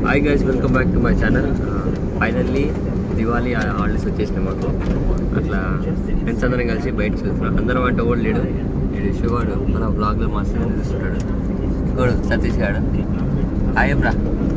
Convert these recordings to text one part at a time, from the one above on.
Hi guys welcome back to my channel finally Diwali holidays వచ్చేసినాయి మాకు అట్లా ఫ్రెండ్స్ అందరం కలిసి బయటకు వెళ్తున్నాం అందరం అంటే ఓడి లేడు వీడు శివాడు మన బ్లాగ్లో మస్తు చూస్తుంటాడు ఇంకోడు సతీష్ గాడు హాయ్ బ్రా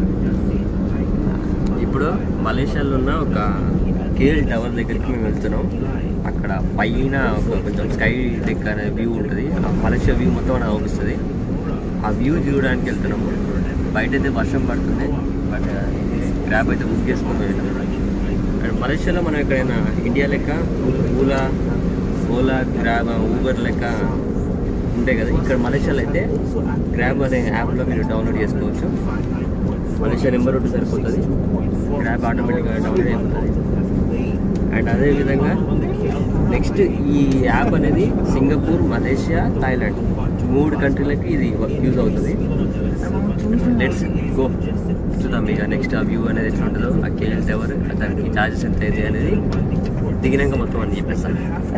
ఇప్పుడు మలేషియాలో ఉన్న ఒక కేఎల్ టవర్ దగ్గరికి మేము వెళ్తున్నాం అక్కడ పైన ఒక కొంచెం స్కై డెక్ అనే వ్యూ ఉంటుంది ఆ మలేషియా వ్యూ మొత్తం మనకు అవుపిస్తుంది ఆ వ్యూ చూడడానికి వెళ్తున్నాము బయట అయితే వర్షం పడుతుంది బట్ క్రాబ్ అయితే బుక్ చేసుకుంటాం అండ్ మలేషియాలో మనం ఎక్కడైనా ఇండియా లెక్క ఓలా ఓలా క్రాబ్ ఊబర్ లెక్క ఉంటాయి కదా ఇక్కడ మలేషియాలో అయితే క్రాబ్ అనే యాప్లో మీరు డౌన్లోడ్ చేసుకోవచ్చు మలేషియా నెంబర్ ఒకటి సరిపోతుంది క్రాబ్ ఆటోమేటిక్గా డౌన్లోడ్ అయిపోతుంది అండ్ అదేవిధంగా నెక్స్ట్ ఈ యాప్ అనేది సింగపూర్ మలేషియా థాయిలాండ్ మూడు కంట్రీలకి ఇది యూజ్ అవుతుంది లెట్స్ గో చూద్దాం ఇక నెక్స్ట్ ఆ వ్యూ అనేది ఎట్లా ఉంటుందో ఆ కేఎల్ టవర్ దానికి ఛార్జెస్ ఎంత అయితే అనేది దిగినాక మొత్తం అని చెప్పేస్తాను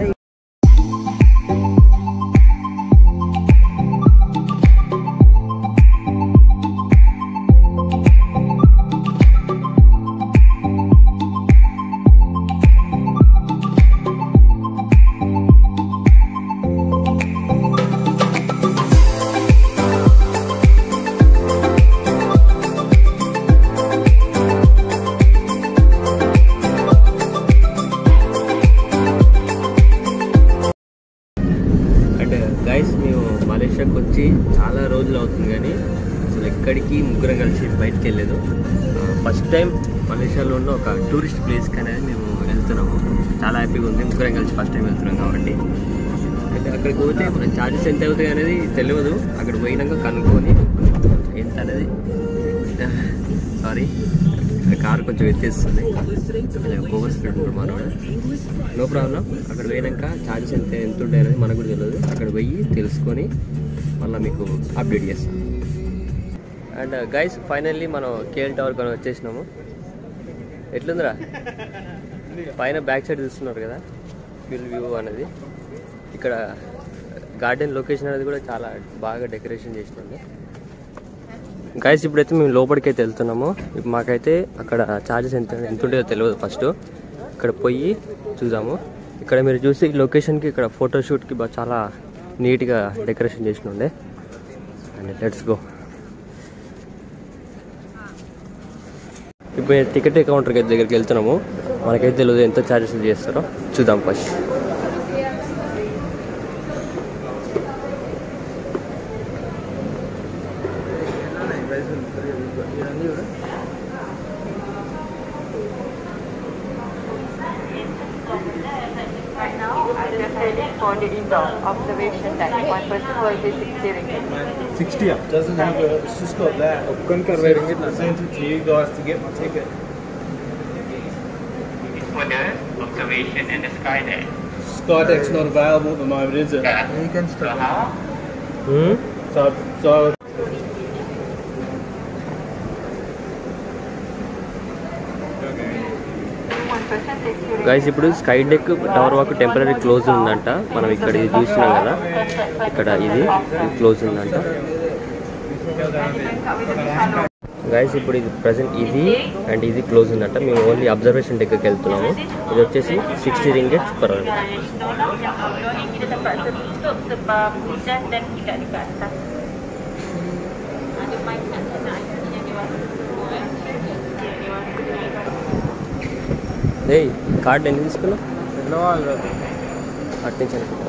అండ్ గైస్ మేము మలేషియాకి వచ్చి చాలా రోజులు అవుతుంది కానీ అసలు ఎక్కడికి ముగ్గురం కలిసి బయటికి వెళ్ళలేదు ఫస్ట్ టైం మలేషియాలో ఉన్న ఒక టూరిస్ట్ ప్లేస్కి అనేది మేము వెళ్తున్నాము చాలా హ్యాపీగా ఉంది ముగ్గురం కలిసి ఫస్ట్ టైం వెళ్తున్నాం కాబట్టి అంటే అక్కడికి పోతే మన ఛార్జెస్ ఎంత అవుతాయి అనేది తెలియదు అక్కడ పోయినాక కనుక్కొని ఎంత అనేది సారీ కార్ కొంచెం ఎత్తేస్తుంది ఓవర్ స్పీడ్ ఉంటుంది మనోడు నో ప్రాబ్లం అక్కడ పోయినాక ఛార్జెస్ ఎంత ఎంత ఉంటాయి అనేది మనకు కూడా తెలియదు అక్కడ పోయి తెలుసుకొని మళ్ళీ మీకు అప్డేట్ చేస్తాం అండ్ గైస్ ఫైనల్లీ మనం కేఎల్ టవర్ కొని వచ్చేసినాము ఎట్లుందిరా పైన బ్యాక్ సైడ్ చూస్తున్నారు కదా ఫిల్ వ్యూ అనేది ఇక్కడ గార్డెన్ లొకేషన్ అనేది కూడా చాలా బాగా డెకరేషన్ చేసినాము గైస్ ఇప్పుడైతే మేము లోపలికి అయితే వెళ్తున్నాము ఇప్పుడు మాకైతే అక్కడ ఛార్జెస్ ఎంత ఎంత ఉంటుందో తెలియదు ఫస్ట్ ఇక్కడ పోయి చూద్దాము ఇక్కడ మీరు చూసి లొకేషన్కి ఇక్కడ ఫోటోషూట్కి బాగా చాలా నీట్గా డెకరేషన్ చేసిన ఉండే అండ్ లెట్స్ గో ఇప్పుడు టికెట్ కౌంటర్ దగ్గరికి వెళ్తున్నాము మనకైతే తెలియదు ఎంత ఛార్జెస్ చేస్తారో చూద్దాం first Right now, I just ready for the indoor observation that one person will be 60 ringgit. 60 up. Doesn't have a, it's just got that. Sent it to you guys to get my ticket. for the observation and the sky there. Skydeck's not available at the moment, is it? Yeah. You can So how? So, so One person takes you guys ఇప్పుడు sky deck tower walk temporary close ఉందంట మనం ఇక్కడ ఇది చూస్తున్నాం కదా ఇక్కడ ఇది close ఉందంట గైస్ ఇప్పుడు ఇది ప్రజెంట్ ఇది అండ్ ఇది క్లోజ్ ఉందంట మేము ఓన్లీ అబ్జర్వేషన్ డెక్కి వెళ్తున్నాము ఇది వచ్చేసి sixty ringgits per hour Tolong yang outdoor ni kita terpaksa tutup sebab hujan dan tidak dekat atas. Ada mic kat sana yang dewasa semua eh. Yang dewasa semua. ఏయ్ card ఎన్ని తీసుకున్నావు అటు నుంచి అనుకుంటా.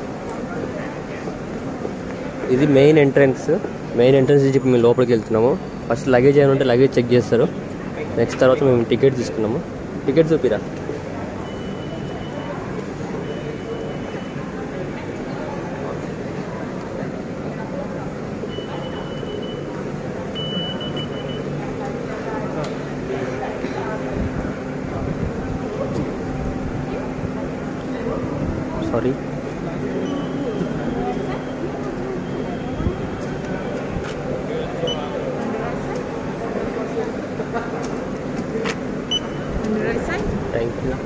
ఇది మెయిన్ ఎంట్రన్స్ మెయిన్ ఎంట్రన్స్ నుంచి ఇప్పుడు మేము లోపలికి వెళ్తున్నాము ఫస్ట్ లగేజ్ ఏమైనా ఉంటే లగేజ్ చెక్ చేస్తారు నెక్స్ట్ తర్వాత మేము టికెట్ తీసుకున్నాము టికెట్ చూపిరా సారీ థ్యాంక్ యూ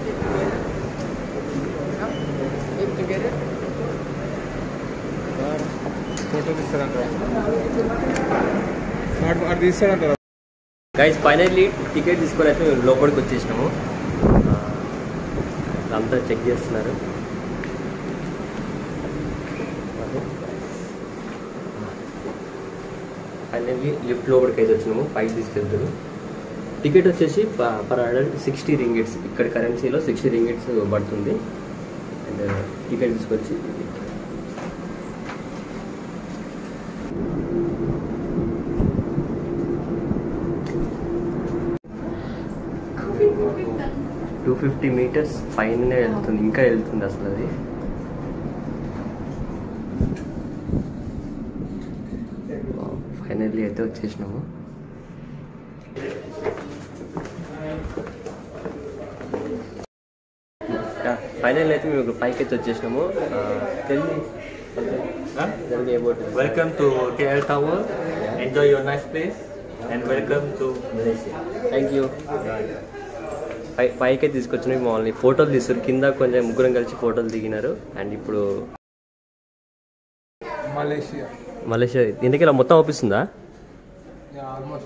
ఫోటో తీస్తారంటారా అటు అటు తీస్తారంటారా గైస్ ఫైనల్లీ టికెట్ తీసుకొని అయితే మేము లోపలికి వచ్చేసినాము ఆ, అంతా చెక్ చేస్తున్నారు ఫైనల్లీ లిఫ్ట్ లోపలికి అయితే వచ్చినాము పైకి తీసుకెళ్తారు టికెట్ వచ్చేసి పర్ అడల్ట్ సిక్స్టీ రింగిట్స్ ఇక్కడ కరెన్సీలో సిక్స్టీ రింగిట్స్ పడుతుంది అండ్ టికెట్ తీసుకొచ్చి టూ ఫిఫ్టీ మీటర్స్ పైననే వెళ్తుంది ఇంకా వెళ్తుంది అసలు అది ఫైనల్లీ అయితే వచ్చేసినాము ఫైనల్ అయితే మేము పైకి అయితే వచ్చేసినాము తెలియదు about Welcome to KL Tower. Enjoy your nice place. And welcome to thank you పై పైకే తీసుకొచ్చినాయి మమ్మల్ని ఫోటోలు తీస్తారు కింద కొంచెం ముగ్గురం కలిసి ఫోటోలు దిగినారు అండ్ ఇప్పుడు Malaysia. మలేషియా ఇందుకే ఇలా మొత్తం అవుపిస్తుందా Yeah, almost.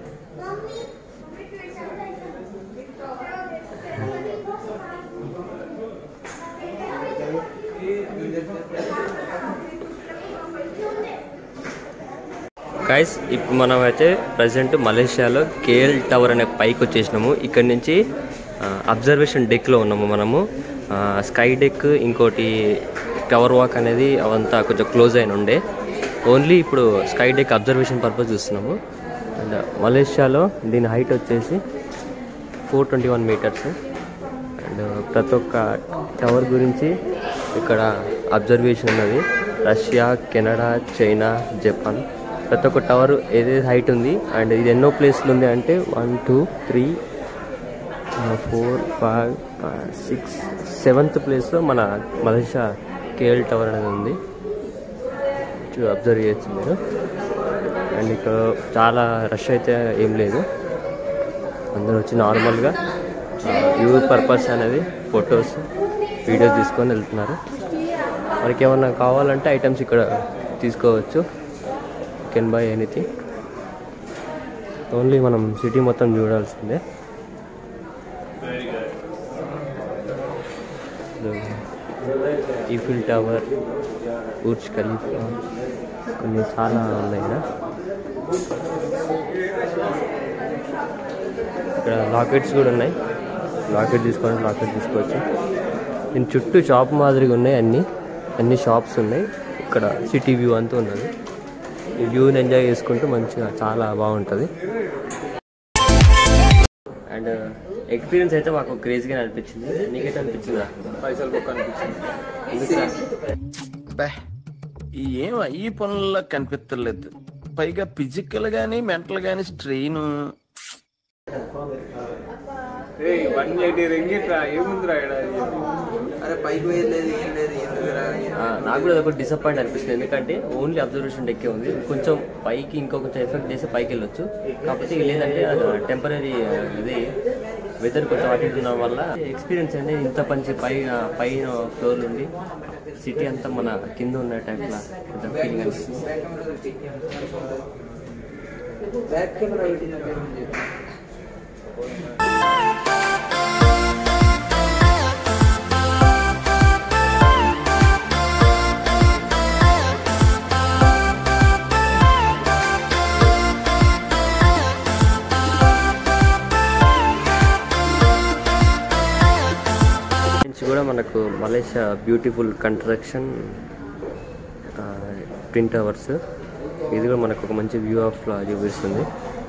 గైస్ ఇప్పుడు మనం అయితే ప్రజెంట్ మలేషియాలో కేఎల్ టవర్ అనే పైకి వచ్చేసినాము ఇక్కడ నుంచి అబ్జర్వేషన్ డెక్లో ఉన్నాము మనము స్కై డెక్ ఇంకోటి టవర్ వాక్ అనేది అవంతా కొంచెం క్లోజ్ అయిన ఉండే ఓన్లీ ఇప్పుడు స్కై డెక్ అబ్జర్వేషన్ పర్పస్ చూస్తున్నాము అండ్ మలేషియాలో దీని హైట్ వచ్చేసి four twenty one metres and ప్రతి ఒక్క టవర్ గురించి ఇక్కడ అబ్జర్వేషన్ ఉన్నది రష్యా కెనడా చైనా జపాన్ ప్రతి ఒక్క టవర్ ఏదైతే హైట్ ఉంది అండ్ ఇది ఎన్నో ప్లేస్లు ఉంది అంటే one two three four five six seventh ప్లేస్లో మన మలేషియా కేఎల్ టవర్ అనేది ఉంది చూ- అబ్జర్వ్ చేయొచ్చు మీరు అండ్ ఇక్కడ చాలా రష్ అయితే ఏం లేదు అందరూ వచ్చి నార్మల్గా వ్యూ పర్పస్ అనేది ఫొటోస్ వీడియోస్ తీసుకొని వెళ్తున్నారు మనకి ఏమన్నా కావాలంటే ఐటమ్స్ ఇక్కడ తీసుకోవచ్చు కెన్ బై ఎనీథింగ్ ఓన్లీ మనం సిటీ మొత్తం చూడాల్సిందే ఈఫిల్ టవర్ బుర్జ్ ఖలీఫా కొన్ని చాలా ఉన్నాయి ఇక్కడ ఇక్కడ లాకెట్స్ కూడా ఉన్నాయి లాకెట్ తీసుకోవాలి లాకెట్ తీసుకోవచ్చు దీని చుట్టూ షాప్ మాదిరిగా ఉన్నాయి అన్ని అన్ని షాప్స్ ఉన్నాయి ఇక్కడ సిటీ వ్యూ అంతా ఉన్నది ఈ వ్యూని ఎంజాయ్ చేసుకుంటూ మంచిగా చాలా బాగుంటుంది అండ్ ఎక్స్పీరియన్స్ అయితే మాకు క్రేజీగా అనిపించింది నీకైతే అనిపించిందా పైసలు బొక్క అనిపించింది ఎందుకు సార్ అబ్బే ఈ ఏం ఈ పనుల్లో కనిపించలేదు పైగా ఫిజికల్ గానీ మెంటల్ గానీ స్ట్రెయిన్ వన్ ఎయిటీ రింగిట్ రా ఏముందిరా ఈడ? అరే పైకి పోయలేదు ఏం లేదు ఎందుకురా ఆ, నాకు కూడా ఒక డిసప్పాయింట్ అనిపిస్తుంది ఎందుకంటే ఓన్లీ అబ్జర్వేషన్ డెక్కే ఉంది కొంచెం పైకి ఇంకో కొంచెం ఎఫెక్ట్ చేస్తే పైకి వెళ్ళొచ్చు కాకపోతే ఇది లేదంటే అది టెంపరీ ఇది వెదర్ కొంచెం అటు ఇటు ఉండడం వల్ల ఎక్స్పీరియన్స్ అనేది ఇంత మంచి పై పైన ఫ్లోర్ ఉంది సిటీ అంతా మన కింద ఉన్న టైప్లా కొంచెం ఫీలింగ్ అనిపిస్తుంది బ్యాక్ కెమెరా పెట్టిందంటే నుంచి కూడా మనకు Malaysia beautiful construction twin towers ఇది కూడా మనకు ఒక మంచి వ్యూ ఆఫ్ లా చూపిస్తుంది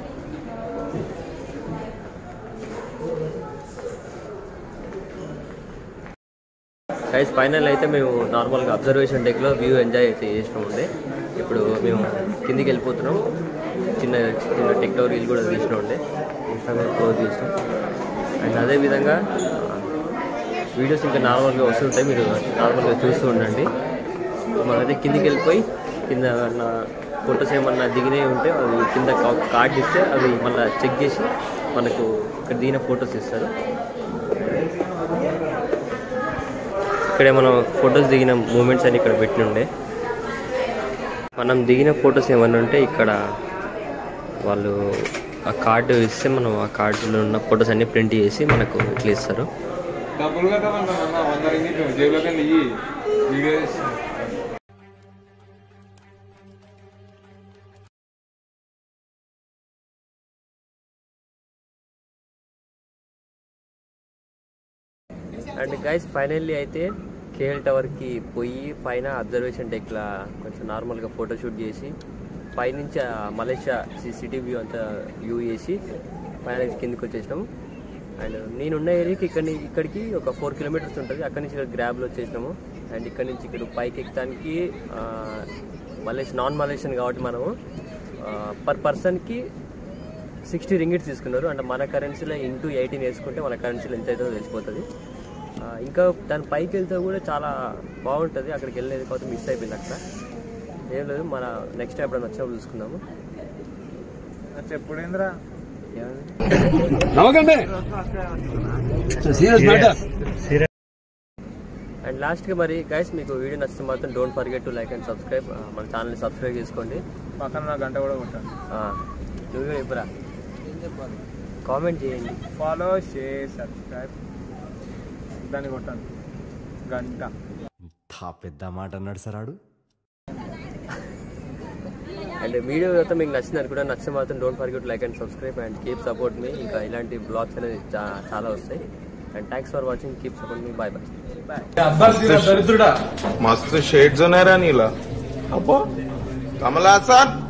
గైస్ ఫైనల్ అయితే మేము నార్మల్గా అబ్జర్వేషన్ డెక్లో వ్యూ ఎంజాయ్ అయితే చేసినాం ఉండే ఇప్పుడు మేము కిందికి వెళ్ళిపోతున్నాం చిన్న చిన్న టెక్నాలజీలు కూడా తీసినా ఉండే ఇన్స్టాగ్రామ్ క్లోజ్ చేసినాం అండ్ అదేవిధంగా వీడియోస్ ఇంకా నార్మల్గా వస్తుంటాయి మీరు నార్మల్గా చూస్తూ ఉండండి మనమైతే కిందికి వెళ్ళిపోయి కింద నా ఫొటోస్ ఏమన్నా దిగినవి ఉంటే అవి కింద కా- కార్డ్ ఇస్తే అవి మళ్ళీ చెక్ చేసి మనకు ఇక్కడ దిగిన ఫొటోస్ ఇస్తారు ఇక్కడే మనం ఫొటోస్ దిగిన మూమెంట్స్ అని ఇక్కడ పెట్టి ఉండే మనం దిగిన ఫొటోస్ ఏమన్నా ఉంటే ఇక్కడ వాళ్ళు ఆ కార్డు ఇస్తే మనం ఆ కార్డులో ఉన్న ఫొటోస్ అన్ని ప్రింట్ చేసి మనకు ఇట్లా ఇస్తారు డబ్బులు కట్టమన్నా అన్న వంద రింగిట్ జేబులోకి వెళ్ళి ఇయ్యి వీడియో తీస్తా. అండ్ గైస్ ఫైనల్లీ అయితే కేఎల్ టవర్కి పోయి పైన అబ్జర్వేషన్ డెక్లా కొంచెం నార్మల్గా ఫోటోషూట్ చేసి పైనుంచి ఆ మలేషియా సిటీ వ్యూ అంతా వ్యూ చేసి పైన కిందకి వచ్చేసినాం అండ్ నేనున్న ఏరియాకి ఇక్కడ ఇక్కడికి ఒక ఫోర్ కిలోమీటర్స్ ఉంటుంది అక్కడి నుంచి ఇక్కడ గ్రాబ్లో వచ్చేసినాము అండ్ ఇక్కడ నుంచి ఇక్కడ పైకి ఎక్కడానికి మలేషియా నాన్ మలేషియన్ కాబట్టి మనము పర్ పర్సన్కి సిక్స్టీ రింగిట్స్ తీసుకున్నారు అంటే మన కరెన్సీలో ఇంటూ ఎయిటీన్ వేసుకుంటే మన కరెన్సీలో ఎంత అవుతుందో తెలిసిపోతుంది ఆ, ఇంకా దాని పైకి వెళ్తే కూడా చాలా బాగుంటుంది అక్కడికి వెళ్ళేది కాకపోతే మిస్ అయిపోయింది అక్కడ ఏం లేదు మన నెక్స్ట్ టైం ఎప్పుడైనా వచ్చినప్పుడు చూసుకుందాము చెప్పుడేంద్రా అండ్ లాస్ట్గా మరి గైస్ మీకు వీడియో నచ్చితే మాత్రం don't forget to like and subscribe మన ఛానల్ని సబ్స్క్రైబ్ చేసుకోండి పక్కన నా గంట కూడా కొట్టాను ఆ, నువ్వు ఇప్పుడా కామెంట్ చేయండి ఫాలో షేర్ సబ్స్క్రైబ్ దాన్ని కొట్టాను గంట ఇంత పెద్ద మాట అన్నాడు సార్ ఆడు అండ్ వీడియో అయితే మీకు నచ్చింది అనుకుంటా నచ్చితే మాత్రం don't forget like and subscribe and keep support మీ ఇంకా ఇలాంటి బ్లాగ్స్ అనేది చా- చాలా వస్తాయి and thanks for watching keep support మీ బాయ్ బాయ్ मस्त शेड्स नाही राणीला अप्पा कमला असा